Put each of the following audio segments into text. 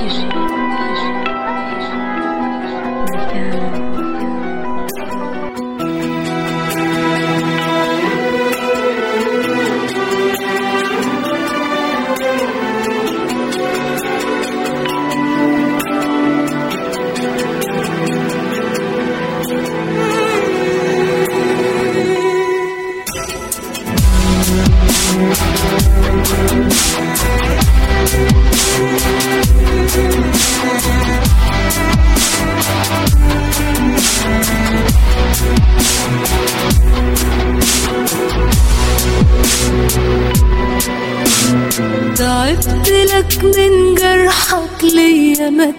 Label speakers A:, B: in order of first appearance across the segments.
A: تعبت لك من جرحك ليا ما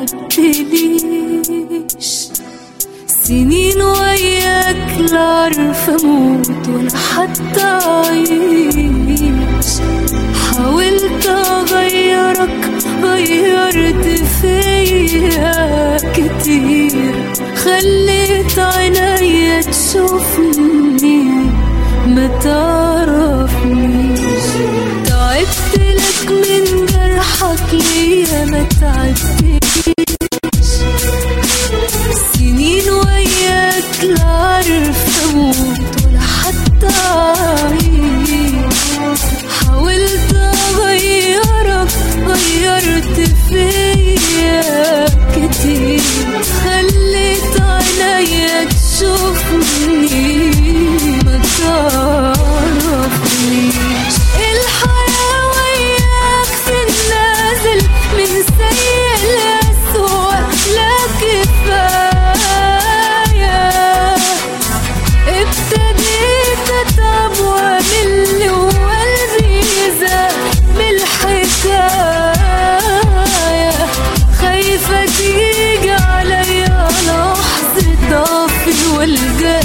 A: تعبتليش سنين وياك لا عارف اموت ولا حتى اعيش حاولت اغيرك غيرت فيا كتير خليت عينيا تشوفني ما تعرفنيش تعبت لك من جرحك ليا ما تعبتنيش سنين وياك لا عارف اموت ولا حتى اعيش حاولت اغيرك غيرت فيا كتير خليت عينيا تشوفني ما تعرفنيش الحياة وياك في النازل من سيء لأسوأ لا كفاية ابتديت اتعب وامل وقلبي يزهق من الحكاية خايفة تيجي عليا لحظة ضعفي والجأ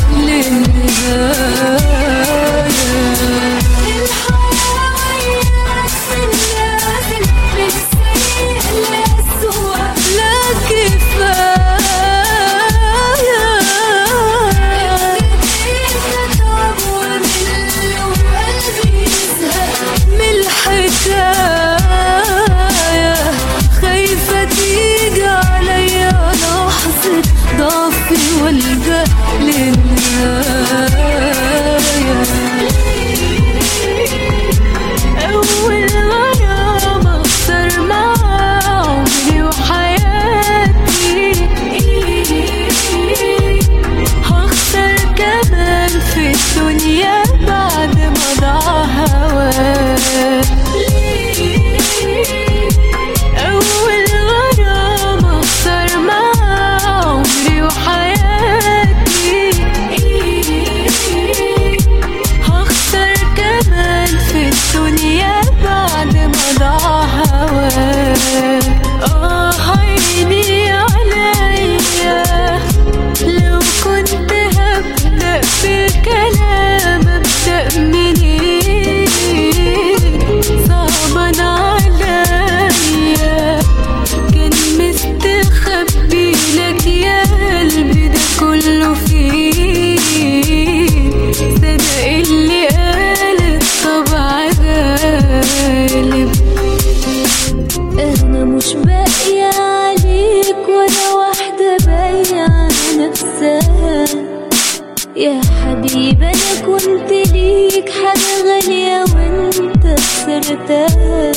A: للنهاية الحياة وياك في النازل من سيء لأسوأ لا كفاية ابتديت أتعب وأمل وقلبي يزهق من الحكاية خايفة تيجي عليا لحظة ضعفي والجأ للنهاية أول غرامة أخسر معاها عمري وحياتي هخسر كمان في الدنيا بعد ما ضاع هواك أول غرامة أخسر معاها عمري وحياتي هخسر كمان في الدنيا بعد ما ضاع هواك آه عيني عليا لو كنت هبدأ بالكلام أبدأ منين صعبان عليا كان مستخبي لك يا قلبي ده كله فيه صدق اللي قال الطبع غالب انا مش باقية عليك ولا واحدة باقية على نفسها يا حبيبي انا كنت ليك حاجة غالية وانت خسرتها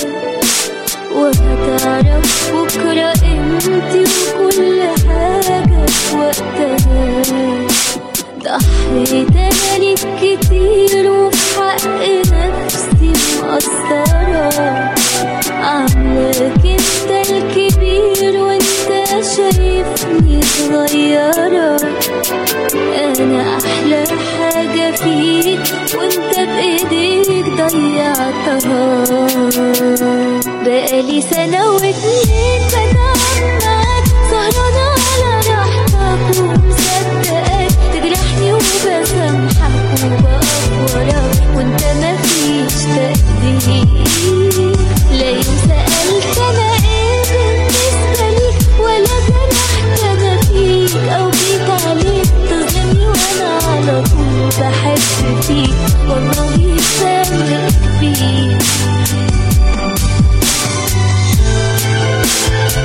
A: وهتعرف بكرة قيمتي وكل حاجة في وقتها ضحيت انا ليك كتير وفي حق نفسي مقصرة عاملاك انت الكبير وانت شايفني صغيرة انا احلى حاجة فيك وانت بايديك ضيعتها بقالي سنة واتنين بتعب معاك سهرانة على راحتك ومصدقك تجرحني وبسامحك وبأفورك وانت مفيش تقدير لا يوم سألت انا ايه بالنسبة ليك ولا جرحت انا فيك او جيت عليك تظلمني وانا على طول بحب فيك والله فرق كبير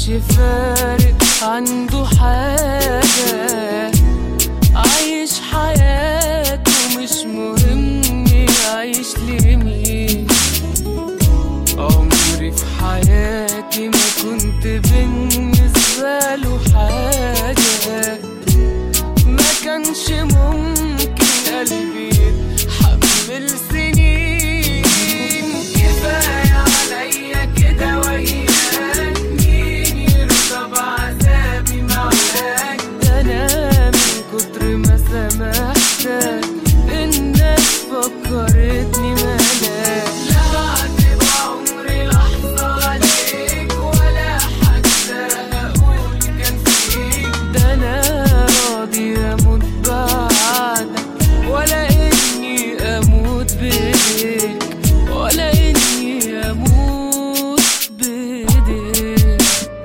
B: كانش فارق عنده حاجة عايش حياته مش مهم يعيش لمين عمري في حياتي ما كنت بالنسبة له حاجة ما كانش ممكن قلبي يتحمل سنين كفاية عليا كده وياك مين يرضى بعذابي معاك ده أنا من كتر ما سامحتك الناس فكرتني ملاك لا هعتب عمري لحظة عليك ولا حتى هقول كان فيك ده أنا راضي أموت بعدك ولا إني أموت بإيديك ولا إني أموت بإيديك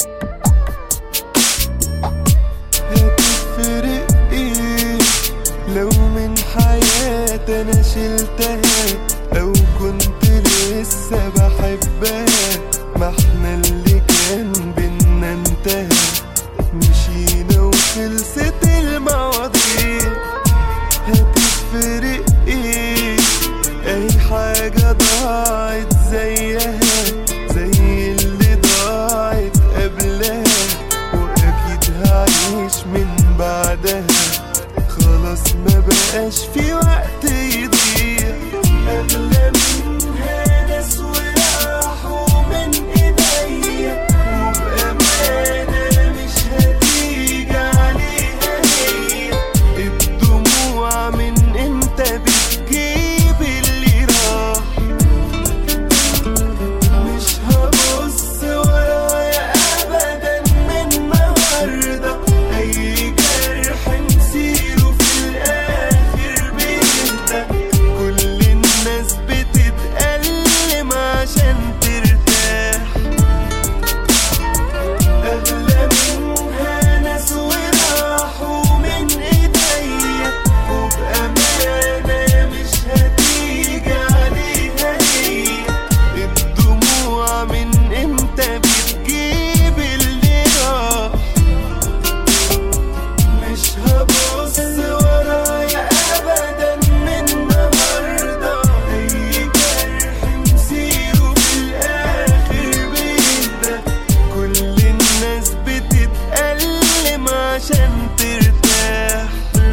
C: هتفرق ايه لو من حياتي انا شلتها او كنت لسه بحبها ما احنا اللي كان بينا انتهى مشينا وخلصت المواضيع هتفرق ايه اي حاجة ضاعت زيها زي اللي ضاعت قبلها واكيد هعيش من بعدها خلاص ما بقاش في وقت يضيع اغلى منها ناس وراحوا من ايديا وبامانه مش هتيجي عليها هي الدموع من امتى بتجيب اللي راح مش هبص ورايا ابدا من النهارده اي جرح نسيره في الاخر بيهدى كل الناس بتتألم عشان ترتاح أغلى منها ناس وراحوا من إيديا وبأمانة مش هتيجي عليها هي الدموع من إمتى بتجيب اللي راح مش هبص ورايا أبدا من النهاردة أي جرح نسيره في الآخر بيهدى كل الناس بتتألم عشان ترتاح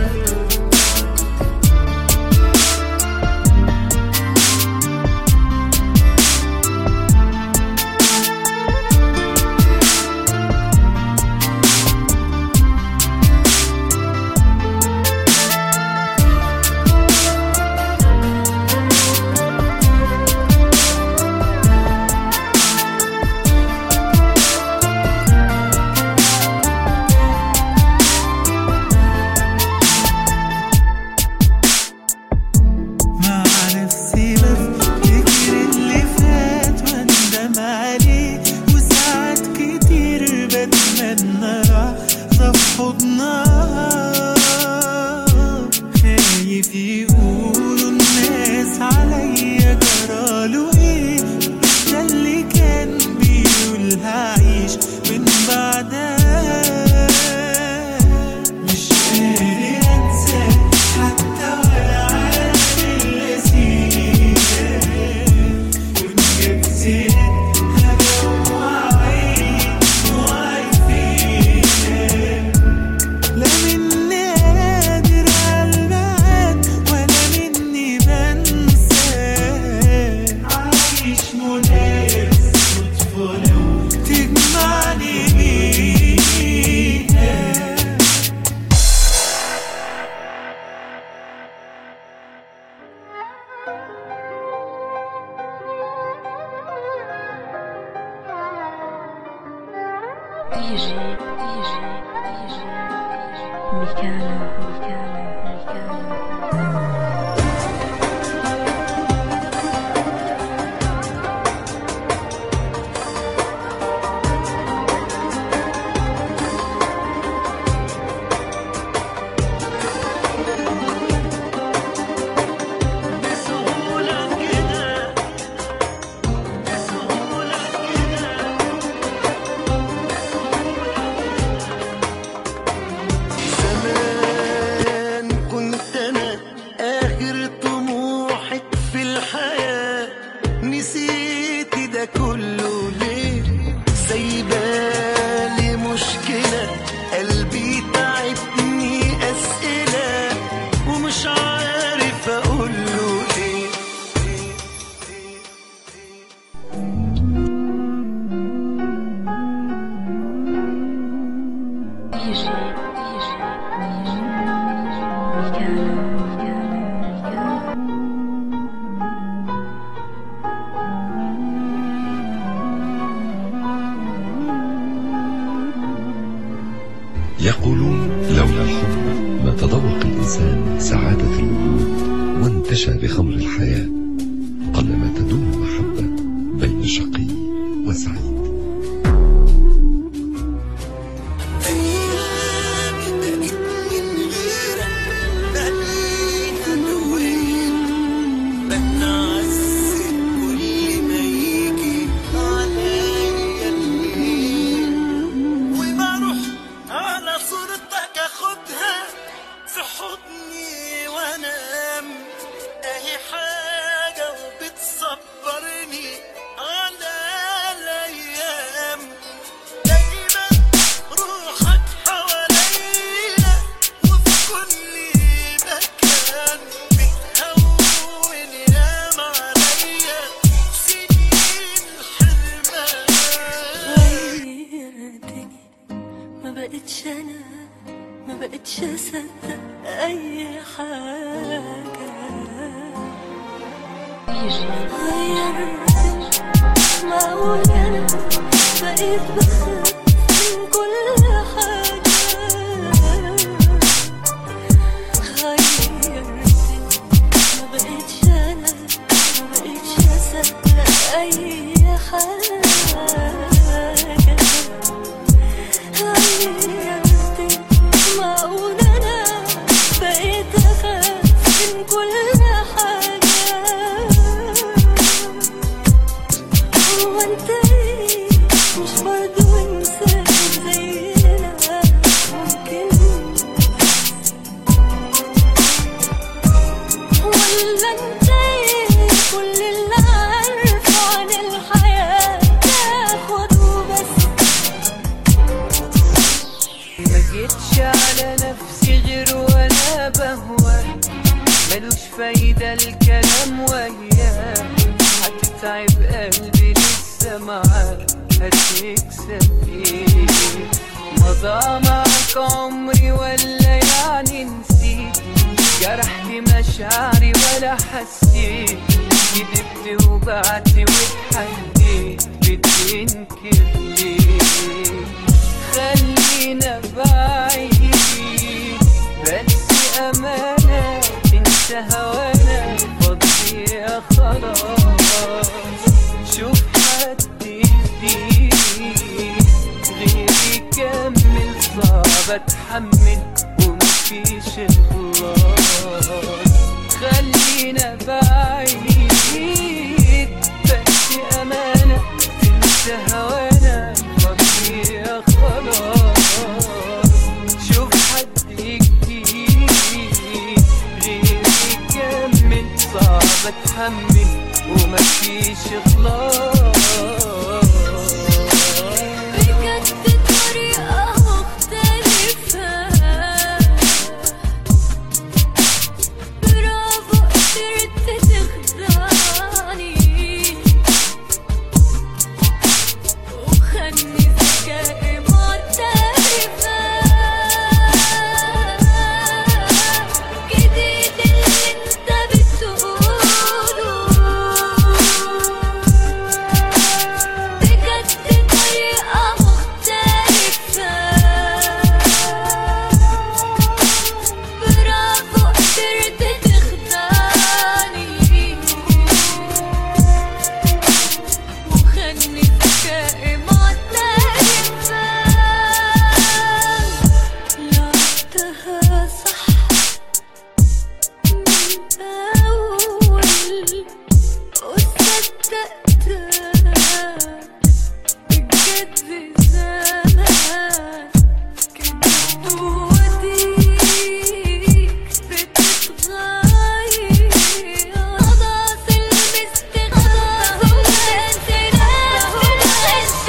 D: مع نفسي بفتكر اللي فات واندم عليه وساعات كتير بتمنى لحظة في حضنها خايف يقولوا الناس عليا جراله ايه ده اللي كان بيقول هعيش من بعدها مش قادر انسى حتى ولا عارف النسيان وإن جت هجاوب وأعيد وأعيد فيها لا مني قادر على الميعاد ولا مني بنسى عايش مناس صدفة لو تجمعني بيها
E: دي جي دي جي دي جي ميكالا ميكالا ميكالا
D: بسهولة كده بسهولة كده
F: يقولون لولا الحب ما تذوق الإنسان سعادة الوجود وانتشى بخمر الحياة قلما تدوم المحبة بين شقي وسعيد
C: على صورتك اخدها في حضني وانام اي حاجة وبتصبرني على الايام دايما روحك حواليا وفي كل مكان بتهون ياما عليا سنين حرمان
A: غيرتني ما بقتش انا ما بقتش اصدق اي حاجه غيرتني معقول انا بقيت بخاف من كل حاجه غيرتني ما بقتش انا ما بقتش اصدق اي حاجه غيرتني معقول انا بقيت اخاف من كل حاجه هو انت ايه مش برضو انسان زينا ممكن ولا انت ايه كل اللي عارفه عن الحياة تاخد وبس
B: ما جيتش على نفسي غير وانا بهوى ملوش فايدة الكلام وياه هتتعب قلبي لسه معاك هتكسب ايه مضى معاك عمري ولا يعني نسيت جرحت مشاعري ولا حسيت كدبت وبعت واتحديت بتنكر ليه خلينا بعيد بس أمانة انت هوانا فضيع خلاص شوف حد جديد غيري كمل صعب اتحمل ومفيش خلاص خلينا بعيد بس أمانة انت هوانا فضيع خلاص شوف حد جديد غيري كمل صعب اتحمل ومفيش خلاص
A: بجد طريقة مختلفة برافو قدرت تخدعني وخلي ذكائي معترفة جديد اللي انت بتقوله بجد طريقة مختلفة برافو قدرت تخدعني وخلي ذكائي معترفة لعبتها صح من أول وصدقتها بجد زمان كنت وديك بتتغير خلاص المستغرب انت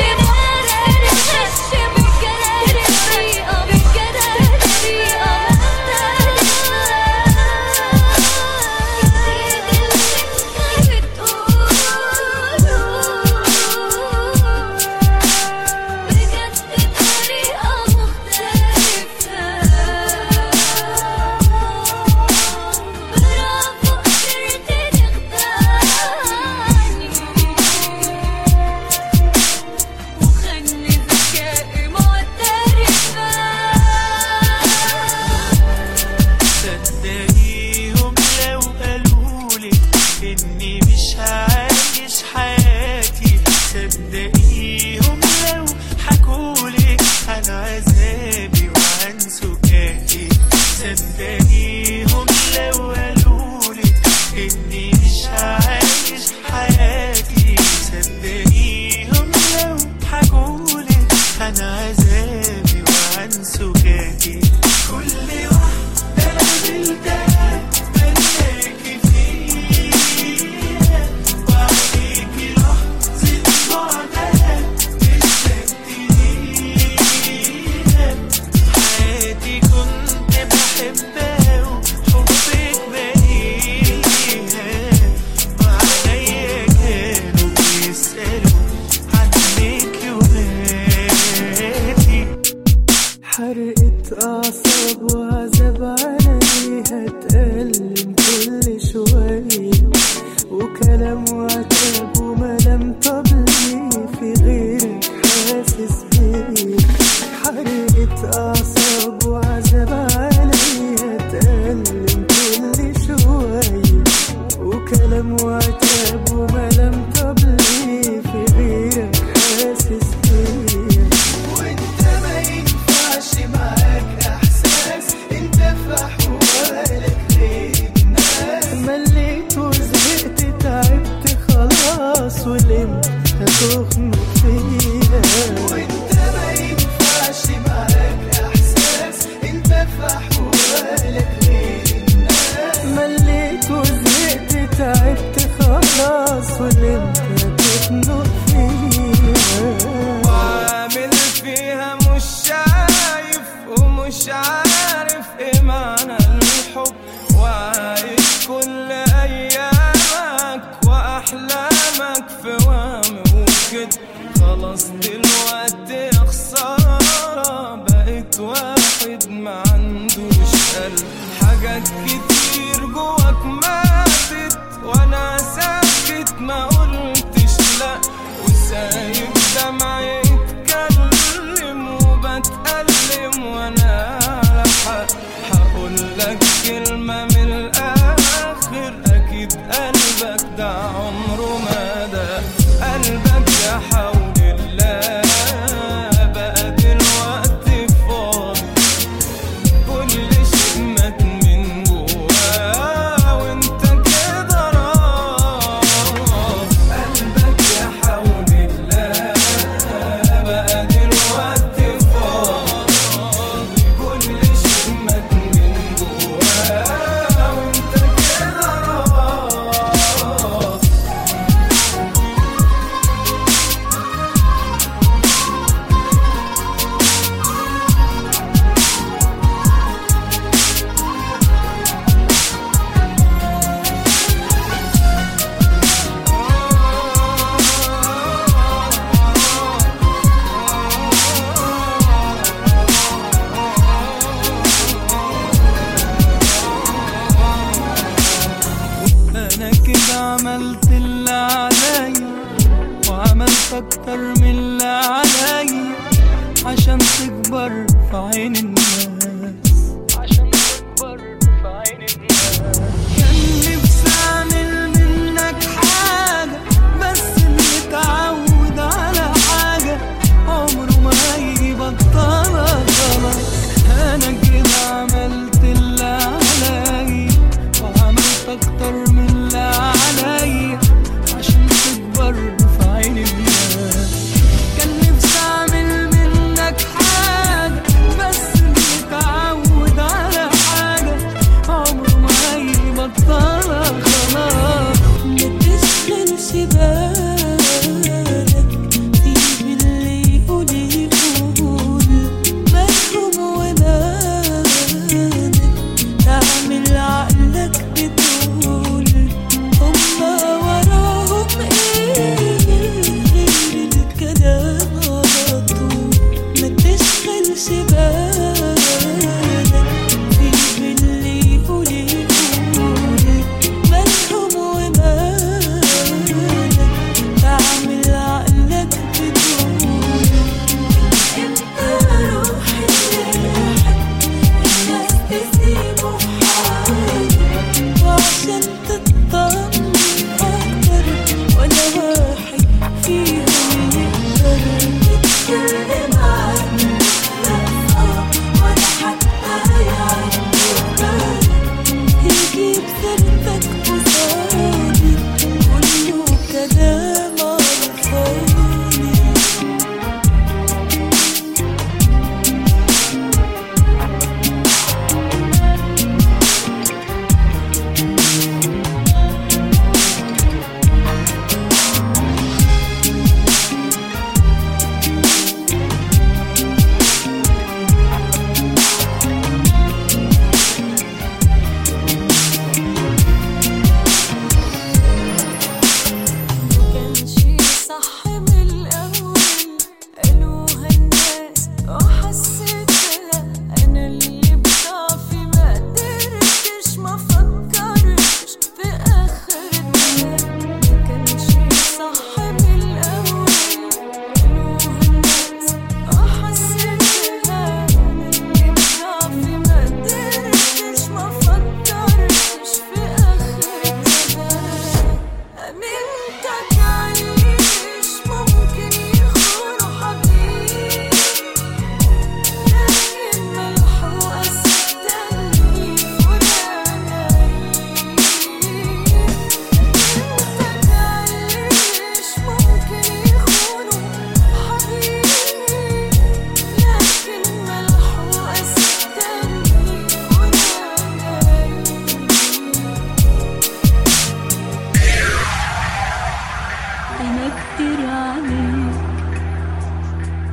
B: فيا
D: وانت ما ينفعش معاك احساس انت في احوالك غير الناس
B: مليت وزهقت تعبت خلاص واللي انت تخنق فيها
D: وعامل فيها مش شايف ومش عارف ايه معنى الحب وعايش كل ايامك واحلامك في وهم وكده خلاص دلوقتي يا خسارة بقيت واحد ما عندوش قلب حاجات كتير جواك ماتت وانا ساكت ما قلتش لا وسايب دمعي يتكلم وبتألم وانا على حق هقول لك كلمة من الآخر أكيد قلبك ده عمره ما ده قلبك يا حول الله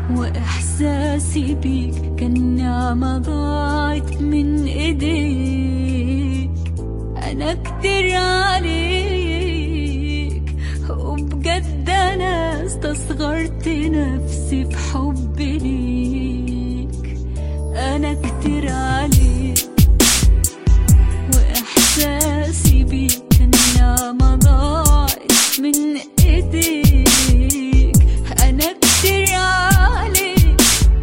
A: وإحساسي بيك كان نعمة ضاعت من إيديك أنا كتير عليك وبجد أنا استصغرت نفسي في حبي ليك أنا كتير عليك وإحساسي بيك كان نعمة ضاعت من إيديك أنا كتير عليك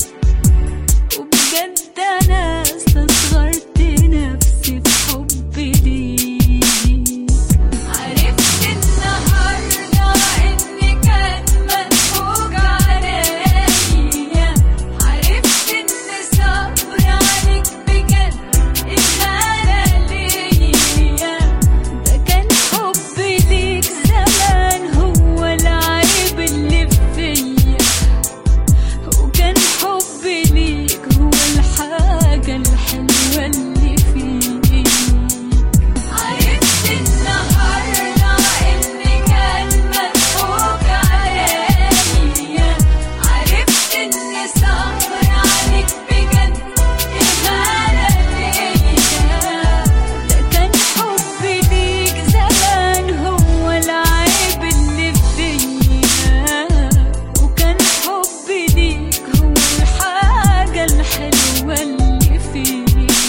A: وبجد أنا استصغرت نفسي في حبي ليك عرفت النهاردة إني كان مضحوك عليا عرفت إن صبر عليك بجد إهانة ليا ده كان حبي ليك زمان هو العيب اللي فيا وكان حبي ليك هو الحاجة الحلوة اللي فيك عرفت النهاردة إني كان مضحوك عليا عرفت إن صبر عليك بجد إهانة ليا ده كان حبي ليك زمان هو العيب اللي فيا وكان حبي ليك هو الحاجة الحلوة اللي فيك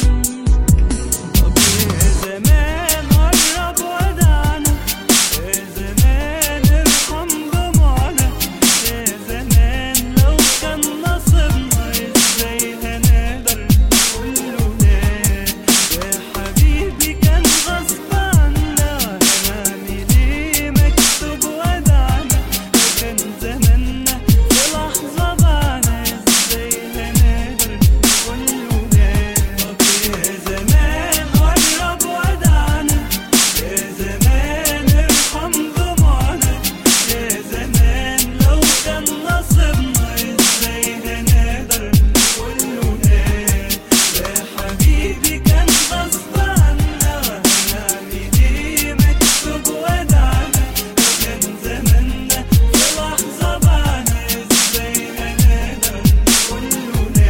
B: يا زمان قرب ودعنا يا زمان ارحم دموعنا يا زمان لو كان نصيبنا ازاي هنقدر نقوله لا يا حبيبي كان غصب عنا هنعمل ايه مكتوب ودعنا كان زماننا في لحظة بعنا ازاي هنقدر نقوله لا يا زمان قرب ودعنا يا زمان ارحم دموعنا يا زمان لو كان نصيبنا ازاي هنقدر نقوله لا يا حبيبي كان غصب عنا هنعمل ايه مكتوب ودعنا كان زماننا في لحظة بعنا ازاي هنقدر نقوله لا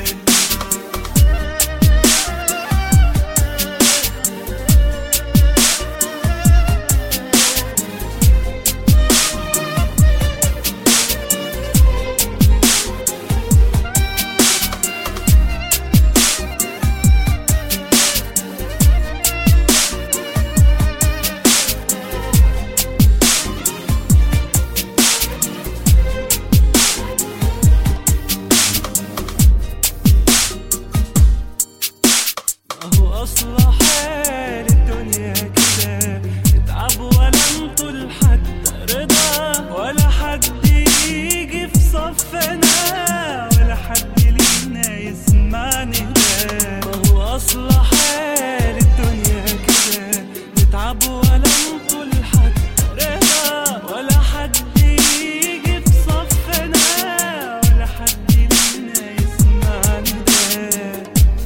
B: اهو اصل حال الدنيا كده اتعب ولا انطل حتى رضا ولا حد يجي في صفنا ولا حد لينا يسمعني ده اهو اصل حال الدنيا كده نتعب ولا انطل حتى رضا ولا حد يجي في صفنا ولا حد لينا يسمعني ده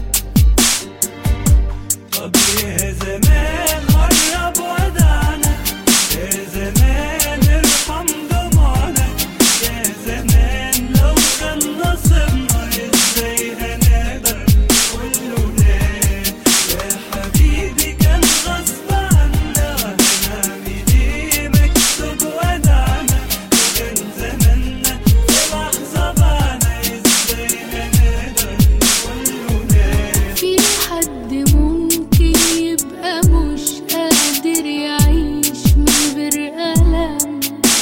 B: طب يا زمان قرب ودعنا يا زمان ارحم دموعنا يا زمان لو كان نصيبنا ازاي هنقدر نقوله لا يا حبيبي كان غصب عنا هنعمل ايه مكتوب ودعنا كان زماننا في لحظة بعنا ازاي هنقدر نقوله لا
A: في حد ممكن يبقى مش قادر يعيش من غير ألم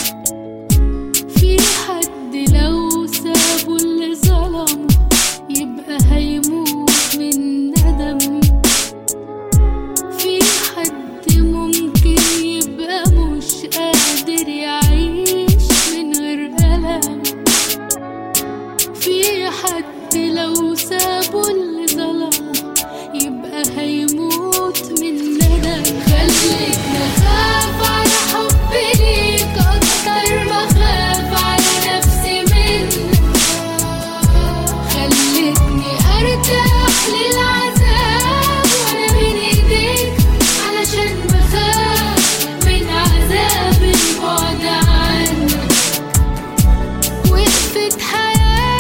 A: في حد لو سابه اللي ظلمه يبقى هيموت من ندم في حد ممكن يبقى مش قادر يعيش من غير ألم في حد لو سابه اللي ظلمه يبقى هيموت من ندم خليك نخاف على حبي ليك أكتر ما خاف على نفسي منك خلتني أرتاح للعذاب وأنا بين إيديك علشان بخاف من عذاب البعد عنك وقفت حياتي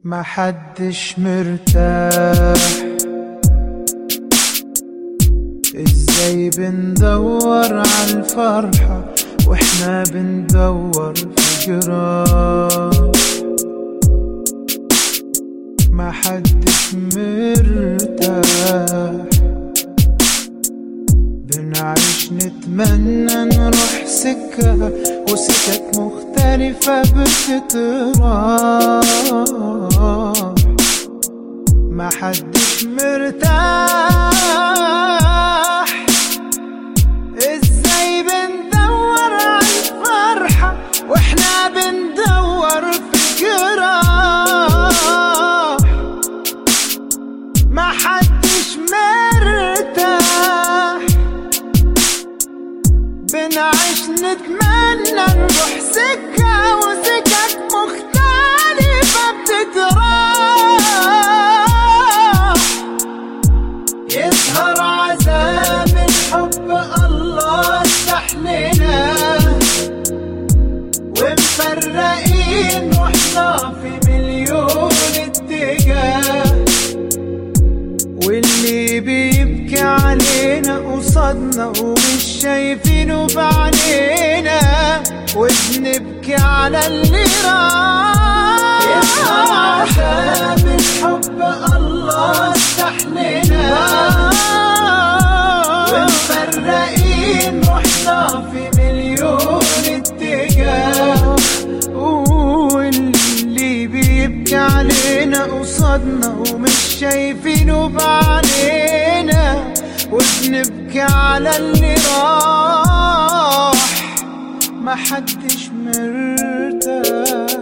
G: ما حدش مرتاح ازاي بندور على الفرحة واحنا بندور في جراح ما حدش مرتاح بنعيش نتمنى نروح سكة وسكك مختلفة بتتراح ما حدش مرتاح ازاي بندور على الفرحة واحنا بندور في جراح ما حدش مرتاح بنعيش نتمنى نروح سكة وسكك مختلفة بتتراح يظهر عذاب الحب الله استحلنا ومفرقين روحنا في مليون اتجاه واللي بيبكي علينا قصادنا ومش شايفينه بعينينا وبنبكي على اللي راح عذاب الحب الله استحلنا ومفرقين روحنا في مليون اتجاه واللي بيبكي علينا قصادنا ومش شايفينه بعينينا وبنبكي على اللي راح ما حدش مرتاح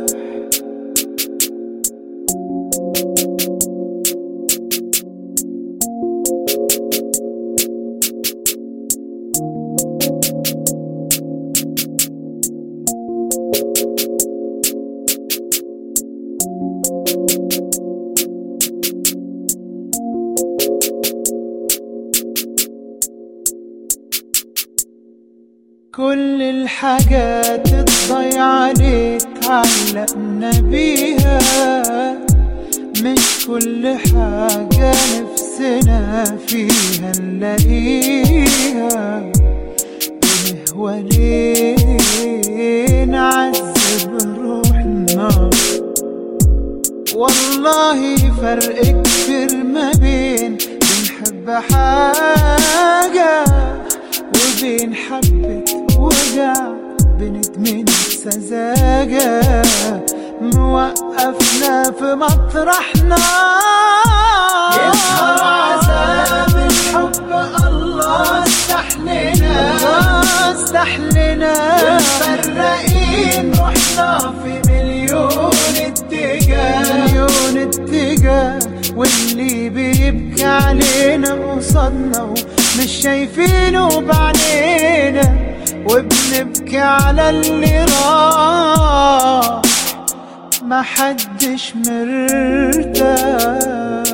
G: كل الحاجات الضيعة اللي اتعلقنا بيها مش كل حاجة نفسنا فيها نلاقيها بنهوى ليه نعذب روحنا والله فرق كبير ما بين بنحب حاجة وبين حبة وجع بندمن سذاجة موقفنا في مطرحنا يظهر عذاب الحب الله استحلنا استحلنا مفرقين روحنا في مليون اتجاه مليون اتجاه واللي بيبكي علينا قصادنا ومش شايفينه بعينينا وبنبكي على اللي راح ما حدش مرتاح